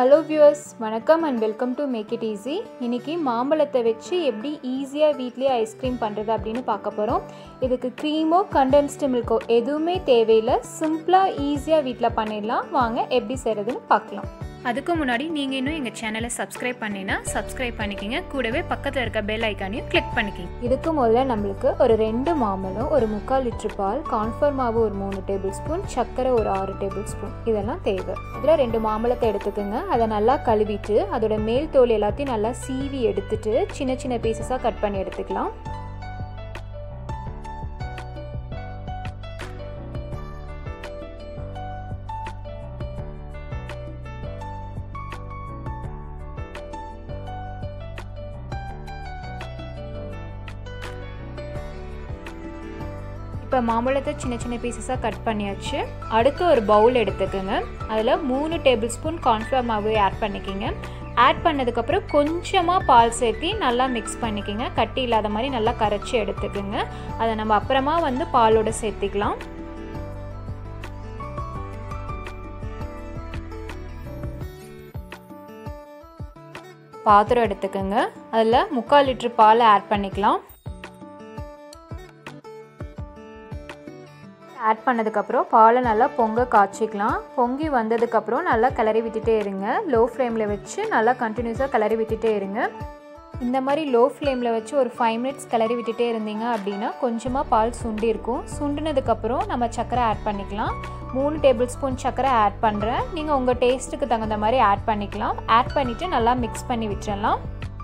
hello viewers வணக்கம் and welcome to make it easy இன்றைக்கி மாம்பழத்தை வச்சு எப்படி ஈஸியாக வீட்லேயே ஐஸ்கிரீம் பண்ணுறது அப்படின்னு பார்க்க போகிறோம் இதுக்கு க்ரீமோ கண்டென்ஸ்டு மில்கோ எதுவுமே தேவையில்லை சிம்பிளாக ஈஸியாக வீட்டில் பண்ணிடலாம் வாங்க எப்படி செய்கிறதுன்னு பார்க்கலாம் அதுக்கு முன்னாடி நீங்கள் இன்னும் எங்கள் சேனலை சப்ஸ்கிரைப் பண்ணினா சப்ஸ்கிரைப் பண்ணிக்கிங்க கூடவே பக்கத்தில் இருக்க பெல் ஐக்கானையும் கிளிக் பண்ணிக்கிங்க இதுக்கு முதல்ல நம்மளுக்கு ஒரு ரெண்டு மாம்பழம் ஒரு முக்கால் லிட்டர் பால் கான்ஃபர் மாவு ஒரு மூணு டேபிள் ஸ்பூன் சர்க்கரை ஒரு ஆறு டேபிள் ஸ்பூன் இதெல்லாம் தேவை இதில் ரெண்டு மாம்பழத்தை எடுத்துக்கோங்க அதை நல்லா கழுவிட்டு அதோட மேல் தோல் எல்லாத்தையும் நல்லா சீவி எடுத்துட்டு சின்ன சின்ன பீசஸாக கட் பண்ணி எடுத்துக்கலாம் இப்போ மாம்பழத்தை சின்ன சின்ன பீசஸாக கட் பண்ணியாச்சு அடுத்து ஒரு பவுல் எடுத்துக்கோங்க அதில் மூணு டேபிள் ஸ்பூன் கார்ன்ஃப்ளவர் மாவு ஆட் பண்ணிக்கிங்க ஆட் பண்ணதுக்கப்புறம் கொஞ்சமாக பால் சேர்த்தி நல்லா மிக்ஸ் பண்ணிக்கோங்க கட்டி இல்லாத மாதிரி நல்லா கரைச்சி எடுத்துக்கோங்க அதை நம்ம அப்புறமா வந்து பாலோடு சேர்த்திக்கலாம் பாத்திரம் எடுத்துக்கோங்க அதில் முக்கால் லிட்டர் பாலை ஆட் பண்ணிக்கலாம் ஆட் பண்ணதுக்கப்புறம் பாலை நல்லா பொங்க காய்ச்சிக்கலாம் பொங்கி வந்ததுக்கப்புறம் நல்லா கிளறி விட்டுட்டே இருங்க லோ ஃப்ளேமில் வச்சு நல்லா கண்டினியூஸாக கிளறி விட்டுட்டே இருங்க இந்த மாதிரி லோ ஃப்ளேமில் வச்சு ஒரு ஃபைவ் மினிட்ஸ் கிளறி விட்டுட்டே இருந்தீங்க அப்படின்னா கொஞ்சமாக பால் சுண்டி இருக்கும் சுண்டினதுக்கப்புறம் நம்ம சர்க்கரை ஆட் பண்ணிக்கலாம் மூணு டேபிள் ஸ்பூன் சர்க்கரை ஆட் பண்ணுறேன் நீங்கள் உங்கள் டேஸ்ட்டுக்கு தகுந்த மாதிரி ஆட் பண்ணிக்கலாம் ஆட் பண்ணிவிட்டு நல்லா மிக்ஸ் பண்ணி விட்டுறலாம்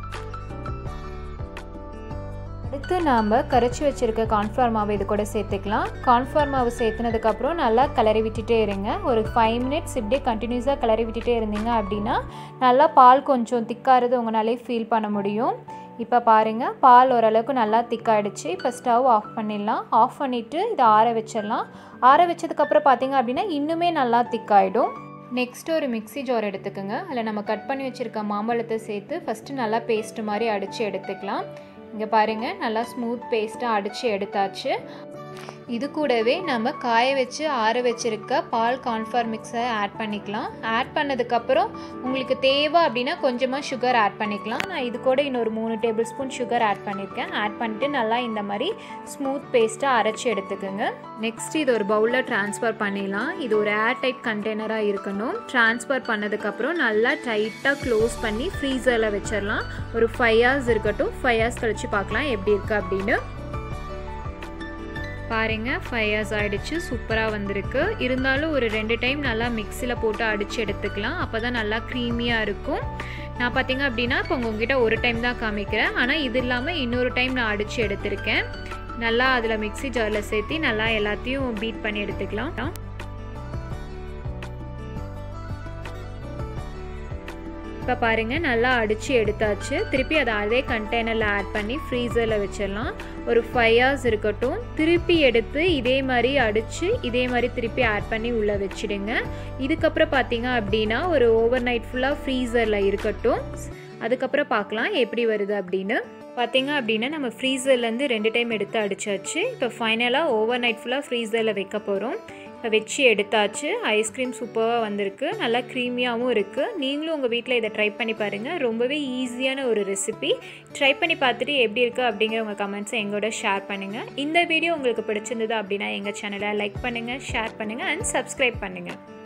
அடுத்து நாம் கரைச்சி வச்சுருக்க கார்ன்ஃப்ளவர் மாவு இது கூட சேர்த்துக்கலாம் கார்ன்ஃப்ளவர் மாவு சேர்த்துனதுக்கப்புறம் நல்லா கிளறி விட்டுட்டே இருங்க ஒரு ஃபைவ் மினிட்ஸ் இப்படியே கண்டினியூஸாக கிளறி விட்டுட்டே இருந்தீங்க அப்படின்னா நல்லா பால் கொஞ்சம் திக்காகிறது உங்களாலே ஃபீல் பண்ண முடியும் இப்போ பாருங்கள் பால் ஓரளவுக்கு நல்லா திக்காயிடுச்சு இப்போ ஸ்டவ் ஆஃப் பண்ணிடலாம் ஆஃப் பண்ணிவிட்டு இதை ஆற வச்சிடலாம் ஆற வச்சதுக்கப்புறம் பார்த்தீங்க அப்படின்னா இன்னுமே நல்லா திக்காயிடும் நெக்ஸ்ட் ஒரு மிக்ஸி ஜார் எடுத்துக்கோங்க அதில் நம்ம கட் பண்ணி வச்சுருக்க மாம்பழத்தை சேர்த்து ஃபஸ்ட்டு நல்லா பேஸ்ட் மாதிரி அடித்து எடுத்துக்கலாம் இங்கே பாருங்கள் நல்லா ஸ்மூத் பேஸ்ட்டாக அடித்து எடுத்தாச்சு இது கூடவே நம்ம காய வச்சு ஆற வச்சுருக்க பால் கார்ன்ஃப்ளவர் மிக்ஸை ஆட் பண்ணிக்கலாம் ஆட் பண்ணதுக்கப்புறம் உங்களுக்கு தேவை அப்படின்னா கொஞ்சமாக சுகர் ஆட் பண்ணிக்கலாம் நான் இது கூட இன்னொரு மூணு டேபிள் ஸ்பூன் சுகர் ஆட் பண்ணியிருக்கேன் ஆட் பண்ணிட்டு நல்லா இந்த மாதிரி ஸ்மூத் பேஸ்ட்டாக அரைச்சி எடுத்துக்கோங்க நெக்ஸ்ட் இது ஒரு பவுலில் ட்ரான்ஸ்ஃபர் பண்ணிடலாம் இது ஒரு ஏர் டைட் கண்டெய்னராக இருக்கணும் ட்ரான்ஸ்ஃபர் பண்ணதுக்கப்புறம் நல்லா டைட்டாக க்ளோஸ் பண்ணி ஃப்ரீசரில் வச்சிடலாம் ஒரு ஃபைவ் ஹவர்ஸ் இருக்கட்டும் ஃபைவ் ஹவர்ஸ் கழித்து பார்க்கலாம் எப்படி இருக்குது அப்படின்னு பாருங்கள் ஃபைவ் ஹவர்ஸ் ஆகிடுச்சு சூப்பராக வந்திருக்கு இருந்தாலும் ஒரு ரெண்டு டைம் நல்லா மிக்சியில் போட்டு அடித்து எடுத்துக்கலாம் அப்போ தான் நல்லா க்ரீமியாக இருக்கும் நான் பார்த்தீங்க அப்படின்னா இப்போ உங்ககிட்ட ஒரு டைம் தான் காமிக்கிறேன் ஆனால் இது இல்லாமல் இன்னொரு டைம் நான் அடித்து எடுத்திருக்கேன் நல்லா அதில் மிக்சி ஜாரில் சேர்த்து நல்லா எல்லாத்தையும் பீட் பண்ணி எடுத்துக்கலாம் இப்போ பாருங்கள் நல்லா அடித்து எடுத்தாச்சு திருப்பி அதை அதே கண்டெய்னரில் ஆட் பண்ணி ஃப்ரீசரில் வச்சிடலாம் ஒரு ஃபைவ் ஹவர்ஸ் இருக்கட்டும் திருப்பி எடுத்து இதே மாதிரி அடித்து இதே மாதிரி திருப்பி ஆட் பண்ணி உள்ளே வச்சுடுங்க இதுக்கப்புறம் பார்த்தீங்க அப்படின்னா ஒரு ஓவர் நைட் ஃபுல்லாக ஃப்ரீசரில் இருக்கட்டும் அதுக்கப்புறம் பார்க்கலாம் எப்படி வருது அப்படின்னு பார்த்தீங்க அப்படின்னா நம்ம ஃப்ரீசர்லேருந்து ரெண்டு டைம் எடுத்து அடித்தாச்சு இப்போ ஃபைனலாக ஓவர் நைட் ஃபுல்லாக ஃப்ரீசரில் வைக்க போகிறோம் இப்போ வச்சு எடுத்தாச்சு ஐஸ்கிரீம் சூப்பராக வந்திருக்கு நல்லா க்ரீமியாகவும் இருக்குது நீங்களும் உங்கள் வீட்டில் இதை ட்ரை பண்ணி பாருங்கள் ரொம்பவே ஈஸியான ஒரு ரெசிபி ட்ரை பண்ணி பார்த்துட்டு எப்படி இருக்குது அப்படிங்கிற உங்கள் கமெண்ட்ஸை எங்களோட ஷேர் பண்ணுங்கள் இந்த வீடியோ உங்களுக்கு பிடிச்சிருந்தது அப்படின்னா எங்கள் சேனலை லைக் பண்ணுங்கள் ஷேர் பண்ணுங்கள் அண்ட் சப்ஸ்கிரைப் பண்ணுங்கள்